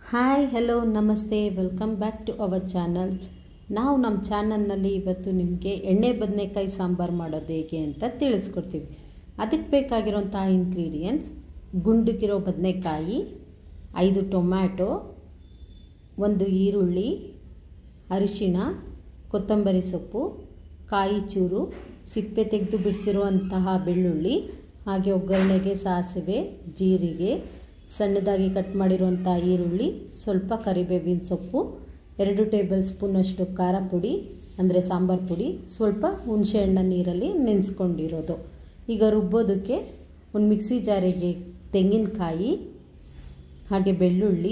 hi hello ನಮಸ್ತೆ welcome back to our channel ನಾವು ನಮ್ಮ ಚಾನಲ್ನಲ್ಲಿ ಇವತ್ತು ನಿಮಗೆ ಎಣ್ಣೆ ಬದನೆಕಾಯಿ ಸಾಂಬಾರು ಮಾಡೋದು ಹೇಗೆ ಅಂತ ತಿಳಿಸ್ಕೊಡ್ತೀವಿ ಅದಕ್ಕೆ ಬೇಕಾಗಿರೋಂಥ ಇಂಗ್ರೀಡಿಯೆಂಟ್ಸ್ ಗುಂಡುಗಿರೋ ಬದನೆಕಾಯಿ ಐದು ಟೊಮ್ಯಾಟೊ ಒಂದು ಈರುಳ್ಳಿ ಅರಿಶಿಣ ಕೊತ್ತಂಬರಿ ಸೊಪ್ಪು ಕಾಯಿ ಚೂರು ಸಿಪ್ಪೆ ತೆಗೆದು ಬಿಡಿಸಿರುವಂತಹ ಬೆಳ್ಳುಳ್ಳಿ ಹಾಗೆ ಒಗ್ಗರಣೆಗೆ ಸಾಸಿವೆ ಜೀರಿಗೆ ಸಣ್ಣದಾಗಿ ಕಟ್ ಮಾಡಿರುವಂಥ ಈರುಳ್ಳಿ ಸ್ವಲ್ಪ ಕರಿಬೇವಿನ ಸೊಪ್ಪು ಎರಡು ಟೇಬಲ್ ಸ್ಪೂನಷ್ಟು ಖಾರ ಪುಡಿ ಅಂದರೆ ಸಾಂಬಾರು ಪುಡಿ ಸ್ವಲ್ಪ ಹುಣಸೆಹಣ್ಣ ನೀರಲ್ಲಿ ನೆನೆಸ್ಕೊಂಡಿರೋದು ಈಗ ರುಬ್ಬೋದಕ್ಕೆ ಒಂದು ಮಿಕ್ಸಿ ಜಾರಿಗೆ ತೆಂಗಿನಕಾಯಿ ಹಾಗೆ ಬೆಳ್ಳುಳ್ಳಿ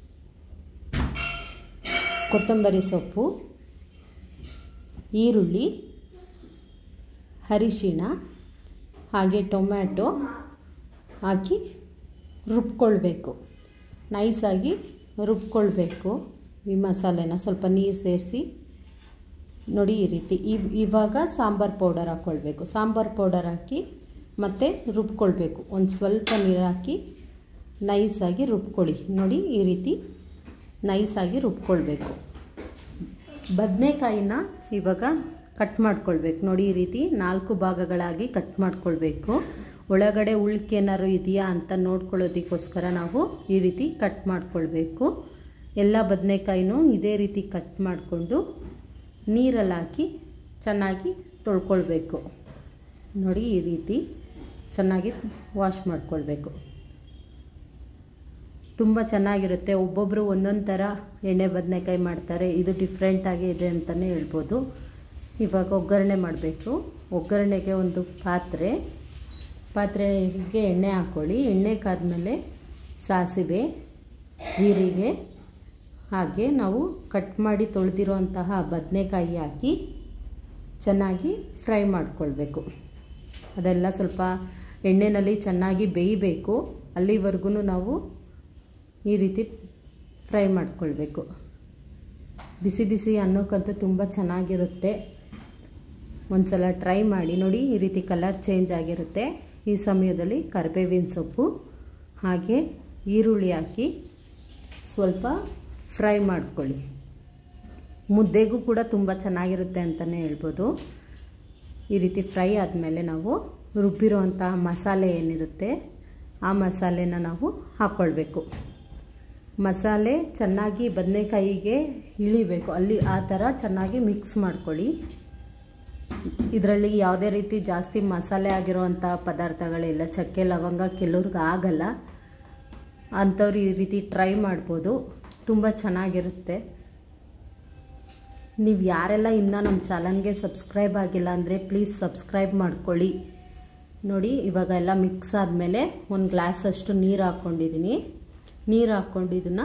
ಕೊತ್ತಂಬರಿ ಸೊಪ್ಪು ಈರುಳ್ಳಿ ಅರಿಶಿಣ ಹಾಗೆ ಟೊಮ್ಯಾಟೊ ಹಾಕಿ ರುಬ್ಕೊಳ್ಬೇಕು ನೈಸಾಗಿ ರುಬ್ಕೊಳ್ಬೇಕು ಈ ಮಸಾಲೆನ ಸ್ವಲ್ಪ ನೀರು ಸೇರಿಸಿ ನೋಡಿ ಈ ರೀತಿ ಇವ್ ಇವಾಗ ಸಾಂಬಾರು ಪೌಡರ್ ಹಾಕ್ಕೊಳ್ಬೇಕು ಸಾಂಬಾರು ಪೌಡರ್ ಹಾಕಿ ಮತ್ತು ರುಬ್ಕೊಳ್ಬೇಕು ಒಂದು ಸ್ವಲ್ಪ ನೀರು ಹಾಕಿ ನೈಸಾಗಿ ರುಬ್ಕೊಳ್ಳಿ ನೋಡಿ ಈ ರೀತಿ ನೈಸಾಗಿ ರುಬ್ಕೊಳ್ಬೇಕು ಬದನೆಕಾಯಿನ ಇವಾಗ ಕಟ್ ಮಾಡ್ಕೊಳ್ಬೇಕು ನೋಡಿ ಈ ರೀತಿ ನಾಲ್ಕು ಭಾಗಗಳಾಗಿ ಕಟ್ ಮಾಡ್ಕೊಳ್ಬೇಕು ಒಳಗಡೆ ಉಳ್ಕೇನಾದ್ರು ಇದೆಯಾ ಅಂತ ನೋಡ್ಕೊಳ್ಳೋದಕ್ಕೋಸ್ಕರ ನಾವು ಈ ರೀತಿ ಕಟ್ ಮಾಡ್ಕೊಳ್ಬೇಕು ಎಲ್ಲ ಬದನೆಕಾಯಿನೂ ಇದೇ ರೀತಿ ಕಟ್ ಮಾಡಿಕೊಂಡು ನೀರಲ್ಲಿ ಹಾಕಿ ಚೆನ್ನಾಗಿ ತೊಳ್ಕೊಳ್ಬೇಕು ನೋಡಿ ಈ ರೀತಿ ಚೆನ್ನಾಗಿ ವಾಶ್ ಮಾಡ್ಕೊಳ್ಬೇಕು ತುಂಬ ಚೆನ್ನಾಗಿರುತ್ತೆ ಒಬ್ಬೊಬ್ಬರು ಒಂದೊಂದು ಥರ ಎಣ್ಣೆ ಬದನೆಕಾಯಿ ಮಾಡ್ತಾರೆ ಇದು ಡಿಫ್ರೆಂಟಾಗಿ ಇದೆ ಅಂತಲೇ ಹೇಳ್ಬೋದು ಇವಾಗ ಒಗ್ಗರಣೆ ಮಾಡಬೇಕು ಒಗ್ಗರಣೆಗೆ ಒಂದು ಪಾತ್ರೆ ಪಾತ್ರೆಗೆ ಎಣ್ಣೆ ಹಾಕ್ಕೊಳ್ಳಿ ಎಣ್ಣೆ ಕಾದ್ಮೇಲೆ ಸಾಸಿವೆ ಜೀರಿಗೆ ಹಾಗೆ ನಾವು ಕಟ್ ಮಾಡಿ ತೊಳೆದಿರೋಂತಹ ಬದನೆಕಾಯಿ ಹಾಕಿ ಚೆನ್ನಾಗಿ ಫ್ರೈ ಮಾಡಿಕೊಳ್ಬೇಕು ಅದೆಲ್ಲ ಸ್ವಲ್ಪ ಎಣ್ಣೆಯಲ್ಲಿ ಚೆನ್ನಾಗಿ ಬೇಯಬೇಕು ಅಲ್ಲಿವರೆಗೂ ನಾವು ಈ ರೀತಿ ಫ್ರೈ ಮಾಡ್ಕೊಳ್ಬೇಕು ಬಿಸಿ ಬಿಸಿ ಅನ್ನೋಕ್ಕಂತೂ ತುಂಬ ಚೆನ್ನಾಗಿರುತ್ತೆ ಒಂದು ಸಲ ಟ್ರೈ ಮಾಡಿ ನೋಡಿ ಈ ರೀತಿ ಕಲರ್ ಚೇಂಜ್ ಆಗಿರುತ್ತೆ ಈ ಸಮಯದಲ್ಲಿ ಕರಿಬೇವಿನ ಸೊಪ್ಪು ಹಾಗೆ ಈರುಳ್ಳಿ ಹಾಕಿ ಸ್ವಲ್ಪ ಫ್ರೈ ಮಾಡ್ಕೊಳ್ಳಿ ಮುದ್ದೆಗೂ ಕೂಡ ತುಂಬ ಚೆನ್ನಾಗಿರುತ್ತೆ ಅಂತಲೇ ಹೇಳ್ಬೋದು ಈ ರೀತಿ ಫ್ರೈ ಆದಮೇಲೆ ನಾವು ರುಬ್ಬಿರೋವಂತಹ ಮಸಾಲೆ ಏನಿರುತ್ತೆ ಆ ಮಸಾಲೆನ ನಾವು ಹಾಕ್ಕೊಳ್ಬೇಕು ಮಸಾಲೆ ಚೆನ್ನಾಗಿ ಬದನೆಕಾಯಿಗೆ ಇಳಿಬೇಕು ಅಲ್ಲಿ ಆ ಥರ ಚೆನ್ನಾಗಿ ಮಿಕ್ಸ್ ಮಾಡ್ಕೊಳ್ಳಿ ಇದರಲ್ಲಿ ಯಾವುದೇ ರೀತಿ ಜಾಸ್ತಿ ಮಸಾಲೆ ಆಗಿರೋವಂಥ ಪದಾರ್ಥಗಳಿಲ್ಲ ಚಕ್ಕೆ ಲವಂಗ ಕೆಲವ್ರಿಗೆ ಆಗಲ್ಲ ಅಂಥವ್ರು ಈ ರೀತಿ ಟ್ರೈ ಮಾಡ್ಬೋದು ತುಂಬ ಚೆನ್ನಾಗಿರುತ್ತೆ ನೀವು ಯಾರೆಲ್ಲ ಇನ್ನೂ ನಮ್ಮ ಚಾನಲ್ಗೆ ಸಬ್ಸ್ಕ್ರೈಬ್ ಆಗಿಲ್ಲ ಅಂದರೆ ಪ್ಲೀಸ್ ಸಬ್ಸ್ಕ್ರೈಬ್ ಮಾಡ್ಕೊಳ್ಳಿ ನೋಡಿ ಇವಾಗ ಎಲ್ಲ ಮಿಕ್ಸ್ ಆದಮೇಲೆ ಒಂದು ಗ್ಲಾಸಷ್ಟು ನೀರು ಹಾಕ್ಕೊಂಡಿದ್ದೀನಿ ನೀರು ಹಾಕ್ಕೊಂಡು ಇದನ್ನು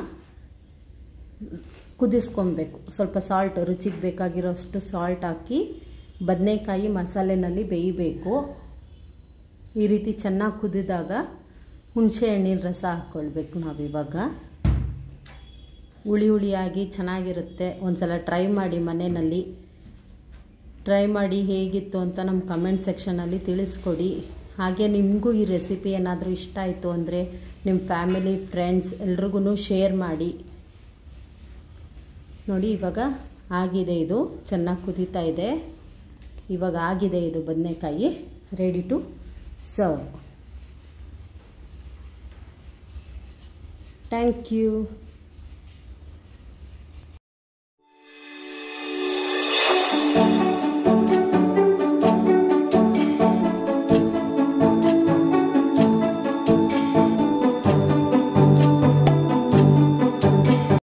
ಕುದಿಸ್ಕೊಬೇಕು ಸ್ವಲ್ಪ ಸಾಲ್ಟ್ ರುಚಿಗೆ ಬೇಕಾಗಿರೋಷ್ಟು ಸಾಲ್ಟ್ ಹಾಕಿ ಬದನೆಕಾಯಿ ಮಸಾಲೆನಲ್ಲಿ ಬೇಯಬೇಕು ಈ ರೀತಿ ಚೆನ್ನಾಗಿ ಕುದಿದಾಗ ಹುಣಸೆ ಹಣ್ಣಿನ ರಸ ಹಾಕ್ಕೊಳ್ಬೇಕು ನಾವಿವಾಗ ಹುಳಿ ಹುಳಿಯಾಗಿ ಚೆನ್ನಾಗಿರುತ್ತೆ ಒಂದು ಸಲ ಟ್ರೈ ಮಾಡಿ ಮನೆಯಲ್ಲಿ ಟ್ರೈ ಮಾಡಿ ಹೇಗಿತ್ತು ಅಂತ ನಮ್ಮ ಕಮೆಂಟ್ ಸೆಕ್ಷನಲ್ಲಿ ತಿಳಿಸ್ಕೊಡಿ ಹಾಗೆ ನಿಮಗೂ ಈ ರೆಸಿಪಿ ಏನಾದರೂ ಇಷ್ಟ ಆಯಿತು ಅಂದರೆ ನಿಮ್ಮ ಫ್ಯಾಮಿಲಿ ಫ್ರೆಂಡ್ಸ್ ಎಲ್ರಿಗೂ ಶೇರ್ ಮಾಡಿ ನೋಡಿ ಇವಾಗ ಆಗಿದೆ ಇದು ಚೆನ್ನಾಗಿ ಕುದೀತಾ ಇದೆ ಇವಾಗ ಆಗಿದೆ ಇದು ಬದನೆಕಾಯಿ ready to serve thank you